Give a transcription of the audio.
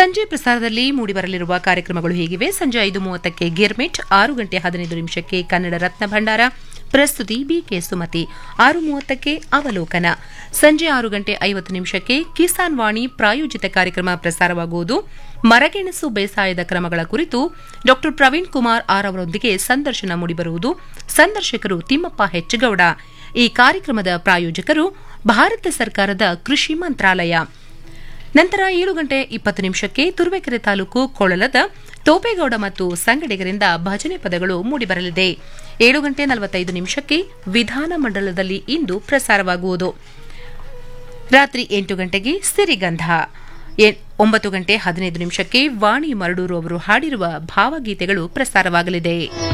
ಸಂಜೆ ಪ್ರಸಾರದಲ್ಲಿ ಮೂಡಿಬರಲಿರುವ ಕಾರ್ಯಕ್ರಮಗಳು ಹೀಗಿವೆ ಸಂಜೆ ಐದು ಮೂವತ್ತಕ್ಕೆ ಗಿರ್ಮಿಟ್ ಆರು ಗಂಟೆ ಹದಿನೈದು ನಿಮಿಷಕ್ಕೆ ಕನ್ನಡ ರತ್ನ ಭಂಡಾರ ಪ್ರಸ್ತುತಿ ಬಿಕೆ ಸುಮತಿ ಆರು ಮೂವತ್ತಕ್ಕೆ ಅವಲೋಕನ ಸಂಜೆ ಆರು ಗಂಟೆ ಐವತ್ತು ನಿಮಿಷಕ್ಕೆ ಕಿಸಾನ್ ವಾಣಿ ಪ್ರಾಯೋಜಿತ ಕಾರ್ಯಕ್ರಮ ಪ್ರಸಾರವಾಗುವುದು ಮರಗೆಣಸು ಬೇಸಾಯದ ಕ್ರಮಗಳ ಕುರಿತು ಡಾ ಪ್ರವೀಣ್ ಕುಮಾರ್ ಆರ್ ಅವರೊಂದಿಗೆ ಸಂದರ್ಶನ ಮೂಡಿಬರುವುದು ಸಂದರ್ಶಕರು ತಿಮ್ಮಪ್ಪ ಹೆಚ್ಚಗೌಡ ಈ ಕಾರ್ಯಕ್ರಮದ ಪ್ರಾಯೋಜಕರು ಭಾರತ ಸರ್ಕಾರದ ಕೃಷಿ ಮಂತ್ರಾಲಯ ನಂತರ ಏಳು ಗಂಟೆ ಇಪ್ಪತ್ತು ನಿಮಿಷಕ್ಕೆ ತುರುವೇಕೆರೆ ತಾಲೂಕು ಕೊಳಲದ ತೋಪೇಗೌಡ ಮತ್ತು ಸಂಗಡಿಗರಿಂದ ಭಜನೆ ಪದಗಳು ಮೂಡಿಬರಲಿದೆ ಏಳು ಗಂಟೆ ನಲವತ್ತೈದು ನಿಮಿಷಕ್ಕೆ ವಿಧಾನ ಮಂಡಲದಲ್ಲಿ ಇಂದು ಪ್ರಸಾರವಾಗುವುದು ರಾತ್ರಿ ಎಂಟು ಗಂಟೆಗೆ ಸಿರಿಗಂಧ ಎ- ಒಂಬತ್ತು ಗಂಟೆ ಹದಿನೈದು ನಿಮಿಷಕ್ಕೆ ವಾಣಿ ಮರಡೂರು ಅವರು ಹಾಡಿರುವ ಭಾವಗೀತೆಗಳು ಪ್ರಸಾರವಾಗಲಿದೆ